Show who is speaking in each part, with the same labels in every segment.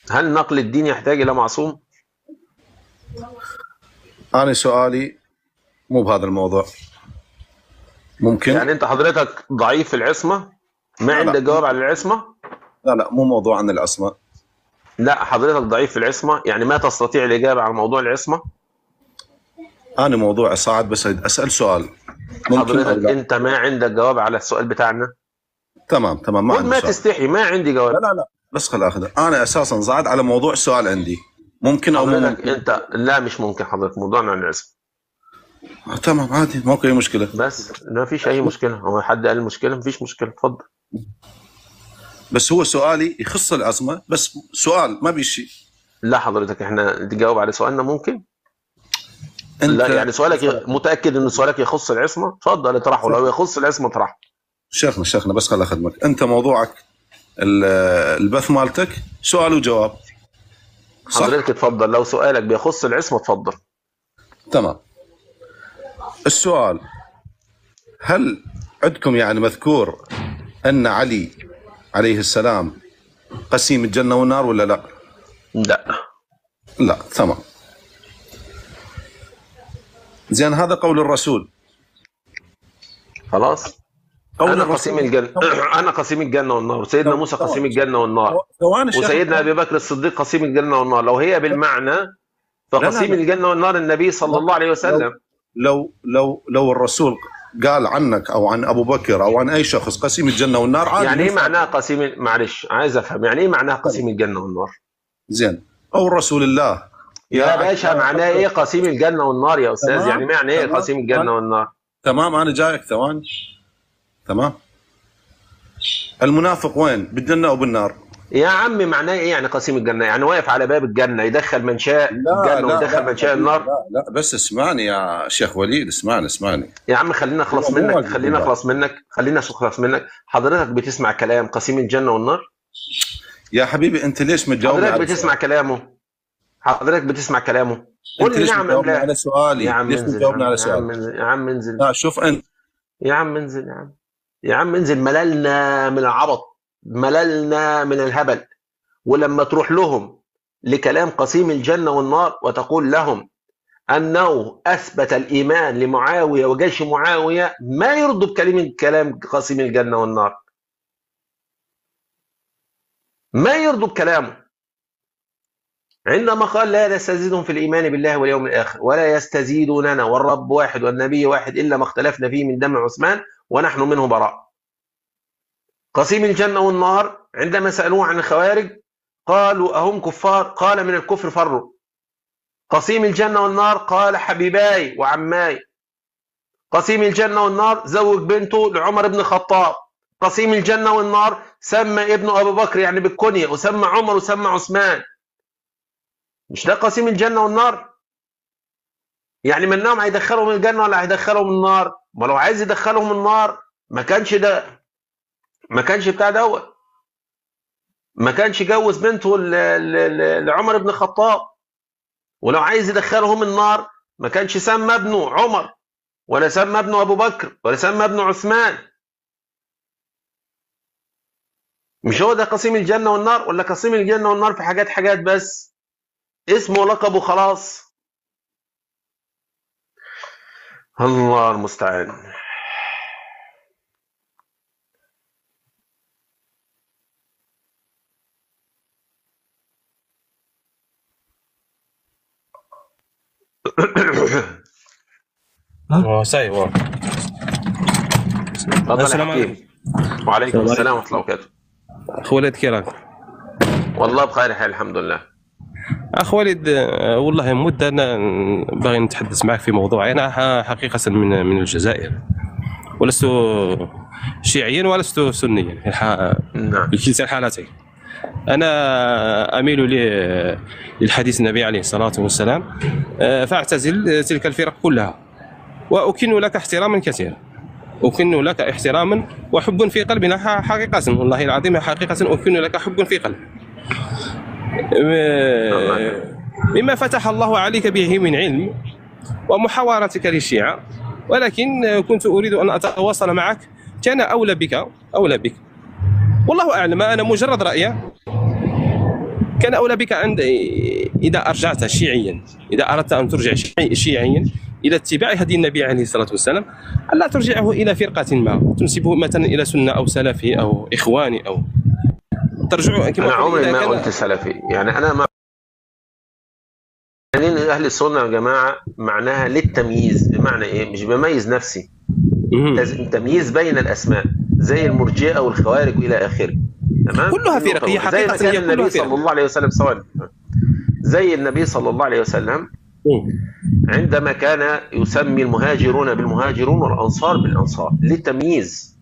Speaker 1: هل نقل الدين يحتاج الى معصوم؟
Speaker 2: انا سؤالي مو بهذا الموضوع ممكن
Speaker 1: يعني انت حضرتك ضعيف في العصمه ما
Speaker 2: لا، لا.
Speaker 1: عندك جواب على العصمه
Speaker 2: لا لا مو موضوع عن العصمه
Speaker 1: لا حضرتك ضعيف في العصمه يعني ما تستطيع الاجابه على موضوع العصمه
Speaker 2: انا موضوع صعب بس اسال سؤال ممكن أو
Speaker 1: حضرتك
Speaker 2: لا؟
Speaker 1: انت ما عندك جواب على السؤال بتاعنا
Speaker 2: تمام تمام ما
Speaker 1: قل
Speaker 2: عندي
Speaker 1: ما
Speaker 2: سؤال
Speaker 1: تستحي ما عندي
Speaker 2: لا
Speaker 1: جواب
Speaker 2: لا لا بس خل اخذه انا اساسا صعد على موضوع سؤال عندي ممكن او مو
Speaker 1: حضرتك
Speaker 2: ممكن
Speaker 1: انت لا مش ممكن حضرتك موضوعنا عن العصمه
Speaker 2: آه، تمام عادي ماكو اي مشكله
Speaker 1: بس ما فيش اي مشكله هو حد قال مشكله ما فيش مشكله اتفضل
Speaker 2: بس هو سؤالي يخص العصمه بس سؤال ما بي شيء
Speaker 1: لا حضرتك احنا تجاوب على سؤالنا ممكن
Speaker 2: انت
Speaker 1: لا يعني سؤالك ي- متاكد ان سؤالك يخص العصمه اتفضل اطرحه لو يخص العصمه اطرحه
Speaker 2: شيخنا شيخنا بس خل اخدمك انت موضوعك ال- البث مالتك سؤال وجواب صح
Speaker 1: حضرتك اتفضل لو سؤالك بيخص العصمه اتفضل
Speaker 2: تمام السؤال هل عندكم يعني مذكور ان علي عليه السلام قسيم الجنه والنار ولا لا؟
Speaker 1: لا
Speaker 2: لا تمام زين هذا قول الرسول
Speaker 1: خلاص
Speaker 2: قول
Speaker 1: انا
Speaker 2: الرسول
Speaker 1: قسيم الجنه انا قسيم الجنه والنار وسيدنا
Speaker 2: طب-
Speaker 1: موسى
Speaker 2: طب-
Speaker 1: قسيم الجنه والنار
Speaker 2: ثواني شيخ.
Speaker 1: وسيدنا ابي بكر الصديق قسيم الجنه والنار لو هي بالمعنى فقسيم
Speaker 2: لا.
Speaker 1: الجنه والنار النبي صلى الله عليه وسلم
Speaker 2: لو لو لو الرسول قال عنك او عن ابو بكر او عن اي شخص قسيم الجنه والنار عادي
Speaker 1: يعني ايه
Speaker 2: ينفع.
Speaker 1: معناها قسيم معلش عايز افهم يعني ايه معناها قسيم الجنه والنار
Speaker 2: زين او رسول الله
Speaker 1: يا باشا معناه ايه قسيم الجنه والنار يا استاذ
Speaker 2: تمام.
Speaker 1: يعني معنى ايه
Speaker 2: تمام.
Speaker 1: قسيم الجنه والنار
Speaker 2: تمام انا جايك ثواني تمام المنافق وين بالجنه او بالنار
Speaker 1: يا عم معناه ايه يعني قسيم الجنه يعني واقف على باب الجنه يدخل من شاء الجنه ويدخل من شاء النار
Speaker 2: لا لا بس اسمعني يا شيخ وليد اسمعني اسمعني
Speaker 1: يا عم خلينا اخلص
Speaker 2: هو- هو
Speaker 1: منك
Speaker 2: واجب
Speaker 1: خلينا
Speaker 2: الله.
Speaker 1: اخلص منك خلينا اخلص منك حضرتك بتسمع كلام قسيم الجنه والنار
Speaker 2: يا حبيبي انت ليش متجاوب
Speaker 1: حضرتك بتسمع كلامه حضرتك بتسمع كلامه قول لي
Speaker 2: ليش
Speaker 1: نعم ام
Speaker 2: مجاوبني
Speaker 1: لا
Speaker 2: على سؤالي
Speaker 1: يا عم
Speaker 2: ليش
Speaker 1: انزل يا
Speaker 2: مجاوبني
Speaker 1: عم
Speaker 2: على
Speaker 1: يا عم
Speaker 2: سؤالي
Speaker 1: انزل يا عم انزل
Speaker 2: لا شوف انت
Speaker 1: يا عم انزل يا عم يا عم انزل مللنا من العبط مللنا من الهبل ولما تروح لهم لكلام قسيم الجنة والنار وتقول لهم أنه أثبت الإيمان لمعاوية وجيش معاوية ما يرضوا بكلمة كلام قسيم الجنة والنار ما يرضوا بكلامه عندما قال لا يستزيدهم في الإيمان بالله واليوم الآخر ولا يستزيدوننا والرب واحد والنبي واحد إلا ما اختلفنا فيه من دم عثمان ونحن منه براء قسيم الجنة والنار عندما سألوه عن الخوارج قالوا أهم كفار قال من الكفر فروا قسيم الجنة والنار قال حبيباي وعماي قسيم الجنة والنار زوج بنته لعمر بن الخطاب قسيم الجنة والنار سمى ابنه أبو بكر يعني بالكنية وسمى عمر وسمى عثمان مش ده قسيم الجنة والنار يعني منهم هيدخلهم الجنة ولا هيدخلهم النار ما لو عايز يدخلهم النار ما كانش ده ما كانش بتاع دوت ما كانش جوز بنته ل- ل- ل- لعمر بن الخطاب ولو عايز يدخلهم النار ما كانش سمى ابنه عمر ولا سمى ابنه ابو بكر ولا سمى ابنه عثمان مش هو ده قسيم الجنه والنار ولا قسيم الجنه والنار في حاجات حاجات بس اسمه ولقبه خلاص الله المستعان
Speaker 3: اه ساي واو
Speaker 1: تفضل يا
Speaker 3: السلام
Speaker 1: حكيم وعليكم
Speaker 3: السلام
Speaker 1: السلام ورحمه الله وبركاته
Speaker 3: اخ وليد كي راك؟
Speaker 1: والله بخير حال الحمد لله
Speaker 3: اخ وليد آه، والله مده انا باغي نتحدث معك في موضوع انا ح- حقيقه من من الجزائر ولست شيعيا ولست سنيا في الح-
Speaker 1: نعم
Speaker 3: في كلتا الحالتين انا اميل ل- للحديث النبي عليه الصلاه والسلام آه، فاعتزل تلك الفرق كلها واكن لك احتراما كثيرا أكن لك احتراما وحب في قلبنا ح- حقيقة والله العظيم حقيقة أكن لك حب في قلب آه، مما فتح الله عليك به من علم ومحاورتك للشيعة ولكن آه، كنت أريد أن أتواصل معك كان أولى بك أولى بك والله أعلم أنا مجرد رأي كان اولى بك عند اذا ارجعت شيعيا اذا اردت ان ترجع شيعي- شيعيا الى اتباع هدي النبي عليه الصلاه والسلام الا ترجعه الى فرقه ما تنسبه مثلا الى سنه او سلفي او اخواني او ترجع كما
Speaker 1: انا
Speaker 3: قلت
Speaker 1: عمري
Speaker 3: إذا
Speaker 1: ما
Speaker 3: كان-
Speaker 1: قلت سلفي يعني انا ما يعني اهل السنه يا جماعه معناها للتمييز بمعنى ايه مش بميز نفسي
Speaker 3: مهم.
Speaker 1: لازم تمييز بين الاسماء زي المرجئه والخوارج والى اخره تمام
Speaker 3: كلها فرق، هي
Speaker 1: زي ما
Speaker 3: حقيقة
Speaker 1: كان
Speaker 3: هي كلها
Speaker 1: النبي
Speaker 3: فرق.
Speaker 1: صلى الله عليه وسلم سواء زي النبي صلى الله عليه وسلم
Speaker 3: مم.
Speaker 1: عندما كان يسمي المهاجرون بالمهاجرون والانصار بالانصار للتمييز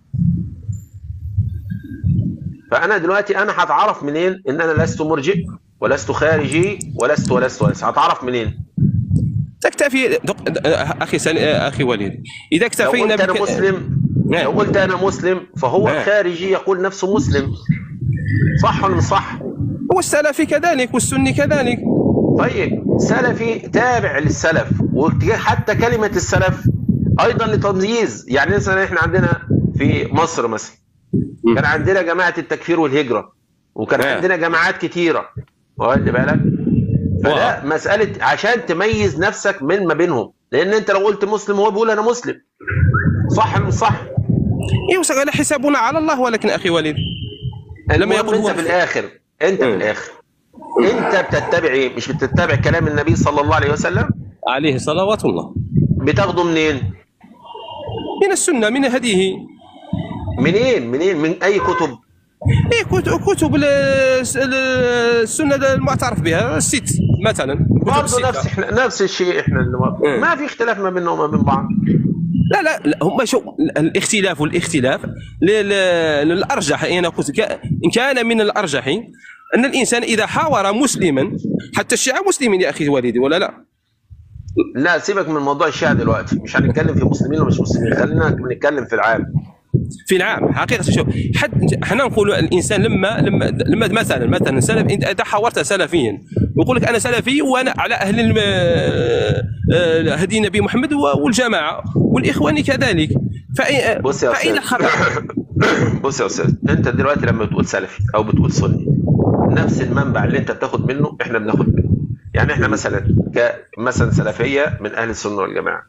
Speaker 1: فانا دلوقتي انا هتعرف منين ان انا لست مرجئ ولست خارجي ولست ولست ولست هتعرف منين
Speaker 3: تكتفي دق... د- اخي سل... اخي وليد اذا
Speaker 1: لو
Speaker 3: اكتفينا
Speaker 1: قلت انا
Speaker 3: بك-
Speaker 1: مسلم
Speaker 3: نعم.
Speaker 1: لو قلت انا مسلم فهو
Speaker 3: نعم.
Speaker 1: خارجي يقول نفسه مسلم صح ولا مش صح
Speaker 3: والسلفي كذلك والسني كذلك
Speaker 1: طيب سلفي تابع للسلف وحتى كلمة السلف أيضا لتمييز يعني مثلا إحنا عندنا في مصر مثلا
Speaker 3: مم.
Speaker 1: كان عندنا جماعة التكفير والهجرة وكان
Speaker 3: نعم.
Speaker 1: عندنا جماعات كتيرة واخد بالك فده
Speaker 3: واو.
Speaker 1: مسألة عشان تميز نفسك من ما بينهم لأن أنت لو قلت مسلم هو بيقول أنا مسلم صح ولا مش صح؟
Speaker 3: يوسف على حسابنا على الله ولكن اخي وليد لما
Speaker 1: المهم
Speaker 3: يقول
Speaker 1: أنت
Speaker 3: هو
Speaker 1: في الآخر أنت في
Speaker 3: مم.
Speaker 1: الآخر أنت بتتبع إيه؟ مش بتتبع كلام النبي صلى الله عليه وسلم
Speaker 3: عليه صلوات الله
Speaker 1: بتاخده منين؟
Speaker 3: من السنه من هديه
Speaker 1: منين منين من اي كتب
Speaker 3: إيه كتب كتب ال- ال- السنه المعترف بها الست مثلا كتب
Speaker 1: برضه
Speaker 3: الستة.
Speaker 1: نفس احنا نفس الشيء احنا اللي
Speaker 3: إيه.
Speaker 1: ما في اختلاف ما بيننا وما بين بعض
Speaker 3: لا لا, لا هم شو الاختلاف والاختلاف ل- ل- للارجح انا قلت ك- ان كان من الارجح ان الانسان اذا حاور مسلما حتى الشيعه مسلمين يا اخي وليدي ولا لا؟
Speaker 1: لا سيبك من موضوع الشيعة دلوقتي مش هنتكلم في مسلمين ومش مسلمين خلينا نتكلم في العام
Speaker 3: في العام حقيقه شوف حد احنا نقول الانسان لما لما لما مثلا مثلا سلف انت اذا حاورت سلفيا ويقول لك انا سلفي وانا على اهل الم- آه، هدي النبي محمد و- والجماعه والاخوان كذلك فأي
Speaker 1: بص يا
Speaker 3: فاين
Speaker 1: استاذ
Speaker 3: الخطا؟
Speaker 1: بص يا استاذ انت دلوقتي لما بتقول سلفي او بتقول سني نفس المنبع اللي انت بتاخد منه احنا بناخد منه يعني احنا مثلا كمثلا سلفيه من اهل السنه والجماعه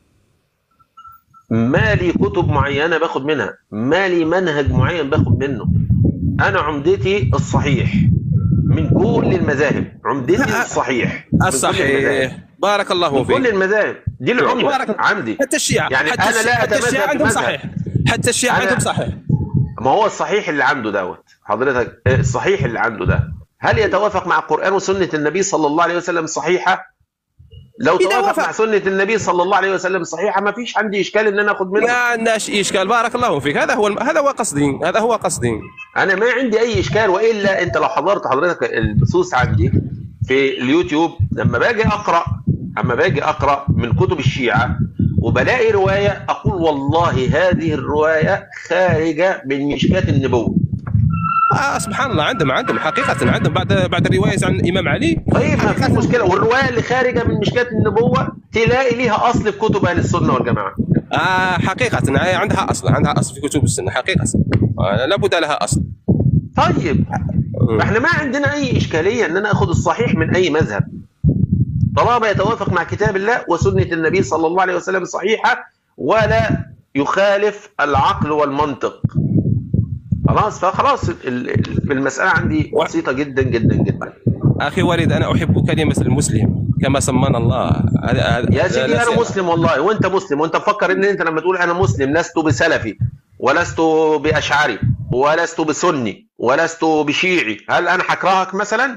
Speaker 1: مالي كتب معينه باخد منها مالي منهج معين باخد منه انا عمدتي الصحيح من كل المذاهب عمدتي الصحيح من كل المذاهب.
Speaker 3: الصحيح بارك الله
Speaker 1: من كل
Speaker 3: فيك
Speaker 1: المذاهب دي
Speaker 3: بارك
Speaker 1: العمده
Speaker 3: الله.
Speaker 1: عندي
Speaker 3: حتى الشيعه
Speaker 1: يعني
Speaker 3: حتى
Speaker 1: أنا
Speaker 3: الشيعة-
Speaker 1: لا
Speaker 3: حتى
Speaker 1: أتمذهب
Speaker 3: الشيعه عندهم
Speaker 1: بمذهب.
Speaker 3: صحيح حتى الشيعه
Speaker 1: أنا-
Speaker 3: عندهم صحيح
Speaker 1: ما هو الصحيح اللي عنده دوت حضرتك الصحيح اللي عنده ده هل يتوافق مع القرآن وسنة النبي صلى الله عليه وسلم الصحيحة؟ لو
Speaker 3: إذا
Speaker 1: توافق
Speaker 3: وافق.
Speaker 1: مع سنة النبي صلى الله عليه وسلم الصحيحة ما فيش عندي إشكال إن أنا آخد منه
Speaker 3: ما عندناش اشكال بارك الله فيك هذا هو الم- هذا هو قصدي هذا هو قصدي
Speaker 1: أنا ما عندي أي إشكال وإلا أنت لو حضرت حضرتك البثوث عندي في اليوتيوب لما باجي أقرأ أما باجي أقرأ من كتب الشيعة وبلاقي رواية أقول والله هذه الرواية خارجة من مشكاة النبوة
Speaker 3: آه سبحان الله عندهم عندهم حقيقة عندهم بعد بعد الرواية عن الإمام علي
Speaker 1: طيب ما في مشكله والروايه اللي خارجه من مشكاه النبوه تلاقي ليها اصل في كتب اهل السنه والجماعه
Speaker 3: آه حقيقة آه، عندها أصل عندها أصل في كتب السنة حقيقة آه لابد لها أصل
Speaker 1: طيب احنا ما عندنا اي اشكاليه ان انا اخد الصحيح من اي مذهب طالما يتوافق مع كتاب الله وسنه النبي صلى الله عليه وسلم صحيحه ولا يخالف العقل والمنطق خلاص فخلاص ال- ال- المساله عندي بسيطه جدا جدا جدا
Speaker 3: أخي وليد أنا أحب كلمة المسلم كما سمانا الله هذا هذا-
Speaker 1: يا سيدي
Speaker 3: لا
Speaker 1: انا
Speaker 3: سيما.
Speaker 1: مسلم والله وانت مسلم وانت مفكر ان انت لما تقول انا مسلم لست بسلفي ولست باشعري ولست بسني ولست بشيعي هل انا هكرهك مثلا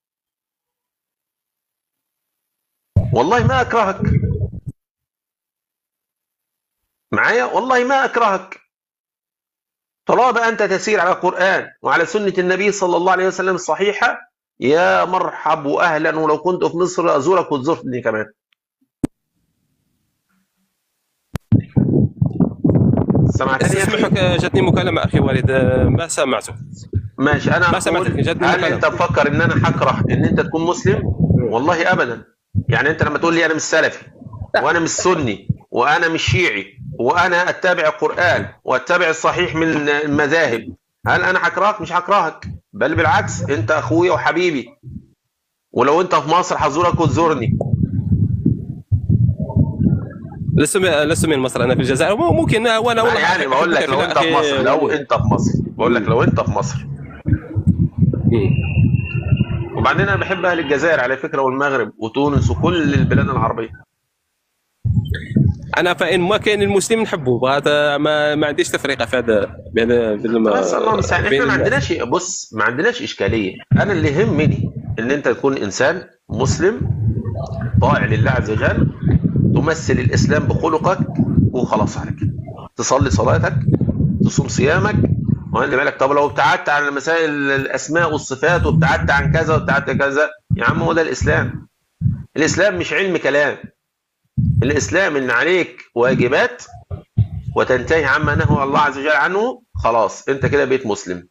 Speaker 1: والله ما اكرهك معايا والله ما اكرهك طالما انت تسير على القران وعلى سنه النبي صلى الله عليه وسلم الصحيحه يا مرحب واهلا ولو كنت في مصر ازورك وتزورني كمان سمعتني يا أخي؟
Speaker 3: استسمحك جاتني مكالمة أخي وليد آه، ما سمعته
Speaker 1: ماشي انا
Speaker 3: ما سمعتك،
Speaker 1: أقول
Speaker 3: جاتني
Speaker 1: هل
Speaker 3: مكالمة.
Speaker 1: انت مفكر ان انا هكره ان انت تكون مسلم والله ابدا يعني انت لما تقول لي انا مش سلفي وانا مش سني وانا مش شيعي وانا اتبع القران واتبع الصحيح من المذاهب هل انا هكرهك مش هكرهك بل بالعكس انت اخويا وحبيبي ولو انت في مصر هزورك وتزورني
Speaker 3: لست من- لست من مصر انا في الجزائر مو- ممكن وانا والله
Speaker 1: يعني بقول لك
Speaker 3: أحبك
Speaker 1: لو
Speaker 3: في
Speaker 1: انت في
Speaker 3: الأخ-
Speaker 1: مصر لو انت في مصر بقول لك لو انت في مصر
Speaker 3: مم.
Speaker 1: وبعدين انا بحب اهل الجزائر على فكره والمغرب وتونس وكل البلاد العربيه
Speaker 3: انا فان ما كان المسلم نحبه هذا ما, ما عنديش تفرقه في هذا بين بين
Speaker 1: بس الله المستعان احنا
Speaker 3: بين
Speaker 1: ما
Speaker 3: ال-
Speaker 1: عندناش بص ما عندناش اشكاليه انا اللي يهمني ان انت تكون انسان مسلم طائع لله عز وجل تمثل الاسلام بخلقك وخلاص على كده تصلي صلاتك تصوم صيامك وخلي بالك طب لو ابتعدت عن مسائل الاسماء والصفات وابتعدت عن كذا وابتعدت عن كذا يا عم هو ده الاسلام الاسلام مش علم كلام الاسلام ان عليك واجبات وتنتهي عما نهى الله عز وجل عنه خلاص انت كده بقيت مسلم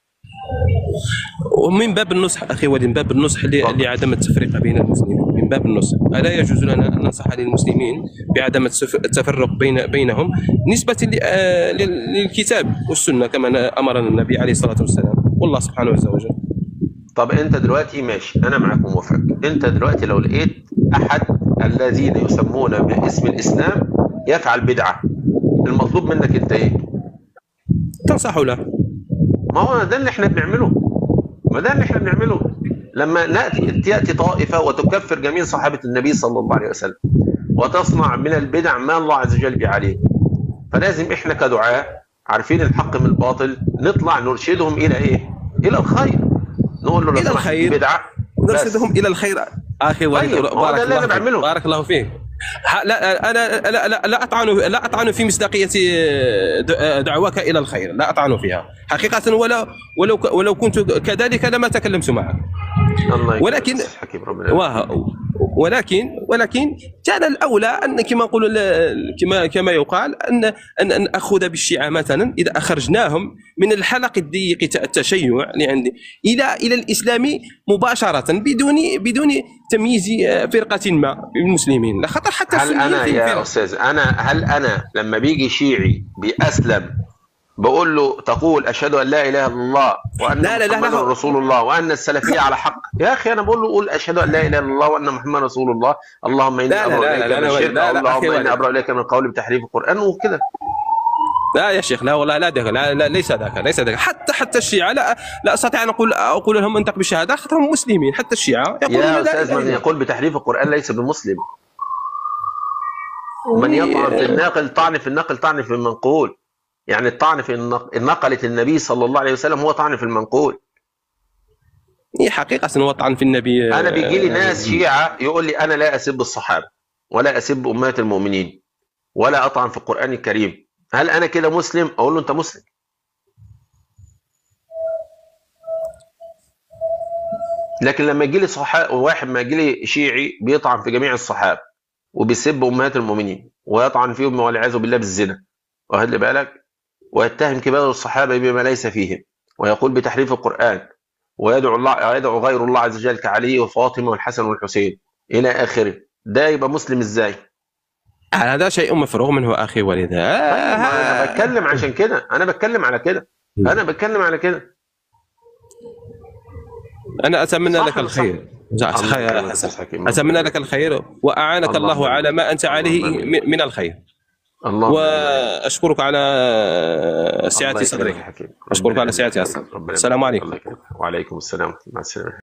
Speaker 3: ومن باب النصح اخي ولي من باب النصح ل-
Speaker 1: تفضل.
Speaker 3: لعدم التفرقه بين المسلمين من باب النصح الا يجوز لنا ان ننصح للمسلمين بعدم التف- التفرق بين بينهم نسبه ل- آه، لل- للكتاب والسنه كما امرنا النبي عليه الصلاه والسلام والله سبحانه عز وجل
Speaker 1: طب انت دلوقتي ماشي انا معاك وموافق انت دلوقتي لو لقيت احد الذين يسمون باسم الاسلام يفعل بدعه المطلوب منك انت ايه
Speaker 3: تنصح له
Speaker 1: ما هو ده اللي احنا بنعمله ما ده اللي احنا بنعمله لما ناتي تاتي طائفه وتكفر جميع صحابه النبي صلى الله عليه وسلم وتصنع من البدع ما الله عز وجل به عليه فلازم احنا كدعاء عارفين الحق من الباطل نطلع نرشدهم الى ايه الى الخير نقول له لو
Speaker 3: إلى
Speaker 1: سمحت
Speaker 3: الخير.
Speaker 1: دي بدعه
Speaker 3: ونرشدهم الى الخير اخي وليد
Speaker 1: طيب، هو ده اللي أنا
Speaker 3: فيك.
Speaker 1: بعمله.
Speaker 3: بارك الله فيك ح- لا انا لا لا, لا اطعن لا اطعن في مصداقيه د- دعواك الى الخير لا اطعن فيها حقيقه ولو ولو ولو كنت كذلك لما تكلمت معك
Speaker 1: الله يكرمك
Speaker 3: ولكن-
Speaker 1: أستاذ حكيم ربنا
Speaker 3: واه ولكن ولكن كان الاولى ان كما نقول كما كما يقال ان ان ان اخذ بالشيعه مثلا اذا اخرجناهم من الحلق الضيق تاع التشيع اللي عندي الى الى الاسلام مباشره بدون بدون تمييز فرقه ما من المسلمين لا خطر حتى
Speaker 1: هل
Speaker 3: السنيين
Speaker 1: انا
Speaker 3: في
Speaker 1: يا
Speaker 3: فرق.
Speaker 1: استاذ انا هل انا لما بيجي شيعي بيسلم بقول له تقول اشهد ان لا اله الا الله وان
Speaker 3: لا لا لا
Speaker 1: محمدا
Speaker 3: لا.
Speaker 1: رسول الله وان السلفيه على حق يا اخي انا بقول له قول اشهد ان لا اله الا الله وان محمدا رسول الله اللهم اني
Speaker 3: لا لا
Speaker 1: ابرا
Speaker 3: لا
Speaker 1: اليك
Speaker 3: لا
Speaker 1: من
Speaker 3: لا
Speaker 1: الشرك
Speaker 3: لا لا أخي
Speaker 1: اللهم اني
Speaker 3: وليد.
Speaker 1: ابرا اليك من القول بتحريف القران وكده
Speaker 3: لا يا شيخ لا والله لا ذاك لا, لا ليس ذاك ليس ذاك حتى حتى الشيعه لا لا استطيع ان اقول اقول لهم انطق بالشهاده خاطرهم مسلمين حتى الشيعه يقولون
Speaker 1: يا
Speaker 3: لا
Speaker 1: استاذ
Speaker 3: إله
Speaker 1: من
Speaker 3: إلا
Speaker 1: يقول بتحريف القران ليس بمسلم من
Speaker 3: الله.
Speaker 1: يطعن في الناقل طعن في النقل طعن في المنقول يعني الطعن في النق- نقلة النبي صلى الله عليه وسلم هو طعن في المنقول
Speaker 3: هي حقيقة هو طعن في النبي
Speaker 1: انا بيجي لي
Speaker 3: آه،
Speaker 1: ناس شيعه يقول لي انا لا اسب الصحابه ولا اسب امهات المؤمنين ولا اطعن في القران الكريم هل انا كده مسلم اقول له انت مسلم لكن لما يجي لي صحابه واحد ما يجي لي شيعي بيطعن في جميع الصحابه وبيسب امهات المؤمنين ويطعن فيهم والعياذ بالله بالزنا واخد لي بالك ويتهم كبار الصحابه بما ليس فيهم ويقول بتحريف القران ويدعو الله يدعو غير الله عز وجل كعلي وفاطمه والحسن والحسين الى اخره ده يبقى مسلم ازاي؟
Speaker 3: هذا شيء مفروغ منه اخي وليد
Speaker 1: ما انا بتكلم عشان كده انا بتكلم على كده انا بتكلم على كده
Speaker 3: انا اتمنى
Speaker 1: صح
Speaker 3: لك
Speaker 1: صح.
Speaker 3: الخير
Speaker 1: الله
Speaker 3: خير
Speaker 1: يكرمك
Speaker 3: يا حسن
Speaker 1: أستاذ حكيم.
Speaker 3: اتمنى لك الخير واعانك
Speaker 1: اللهم
Speaker 3: الله على ما انت عليه
Speaker 1: اللهم آمين.
Speaker 3: من من الخير
Speaker 1: الله
Speaker 3: واشكرك على سعه
Speaker 1: الله يكرمك
Speaker 3: صدرك
Speaker 1: يا حكيم.
Speaker 3: أشكرك
Speaker 1: ربنا
Speaker 3: على سعة
Speaker 1: يكرمك.
Speaker 3: صدرك.
Speaker 1: ربنا
Speaker 3: السلام
Speaker 1: يكرمك.
Speaker 3: عليكم.
Speaker 1: الله يكرمك. وعليكم السلام مع السلامه